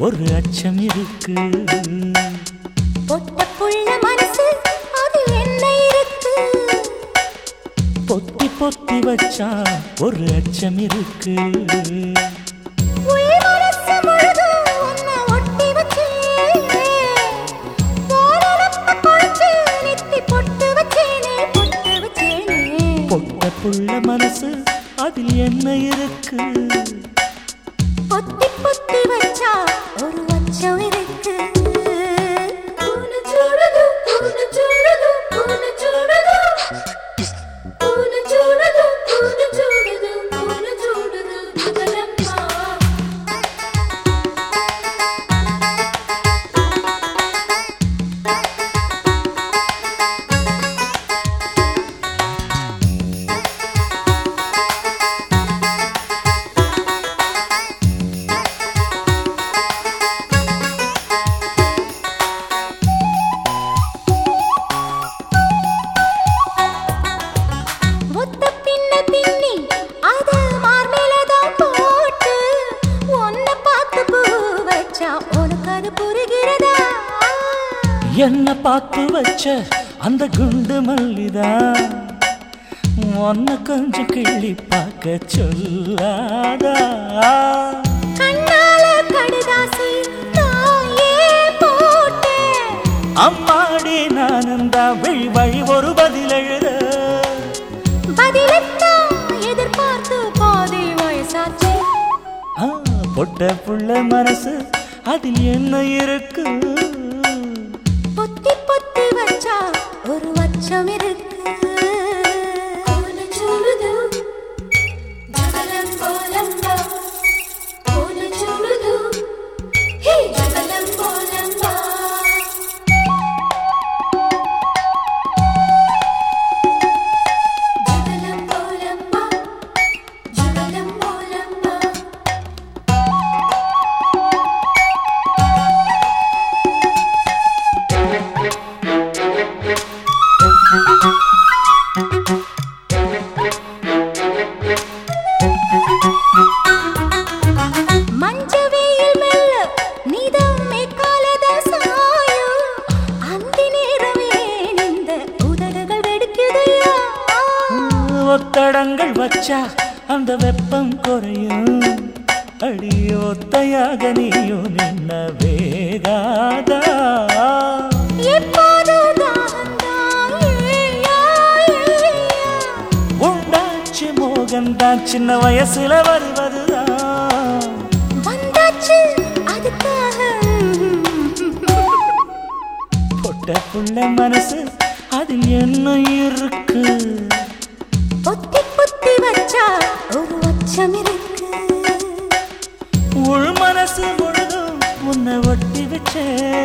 ஒரு அச்சம் இருக்கு பொட்ட புள்ள மனசு அது என்ன இருக்கு பொத்தி பொத்தி வச்சா ஒரு அச்சம் இருக்கு உள் மனசு முழுதும் உன்னை ஒட்டி வச்சேன். போனலப்ப குளிச்சு நெத்தி பொட்டு வச்சேனே, பொட்டு வச்சேனே. பொட்ட புள்ள மனசு அதில் என்ன இருக்கு பொத்தி பொத்தி வச்சா ஒரு அச்சம் இருக்கு பூன சூடுது, பூன சூடுது, பூன சூடுது. பூன சூடுது, பூன சூடுது, பூன சூடுது, பகலம்மா. ஒத்த பின்ன பின்னி அத மார்மேலதான் போட்டு உன்னை பார்த்து பூ வச்சா உனக்கு அது புரிகிறதா என்ன பார்த்து வச்ச அந்த குண்டு மல்லிதா உன்னை கொஞ்சம் கிள்ளி பார்க்க சொல்லாதா கண்ணால கடுதாசி தாயே போட்டேன் அம்மாடி நானும் தான் வழி வழி ஒரு பதில் எழுத பதிலத்தான் எதிர்பார்த்து பாதி வயசாச்சு ஆ, பொட்ட புள்ள மனசு அதில் என்ன இருக்கு பொத்தி பொத்தி வச்சா ஒரு வச்சம் இருக்கு மஞ்ச வெயில் மெல்ல நீதான் மேற்காலத சாயும் அந்த நேரமே இந்த உதடுகள் வெடிக்குதையா ஒத்தடங்கள் வச்சா அந்த வெப்பம் குறையும் அடி ஒத்தையாக நீயும் நின்ன வேகாதா எப்போதும் தாகந்தான் ஏயா, ஏயா. உண்டாச்சு மோகன்தான் சின்ன வயசுல வருவதுதான் வந்தாச்சு அதுக்காக பொட்ட புள்ள மனசு அதில் என்ன இருக்கு பொத்தி பொத்தி வச்சா ஒரு வச்சம் இருக்கு உள் மனசு முழுதும் உன்னை ஒட்டி வச்சேன்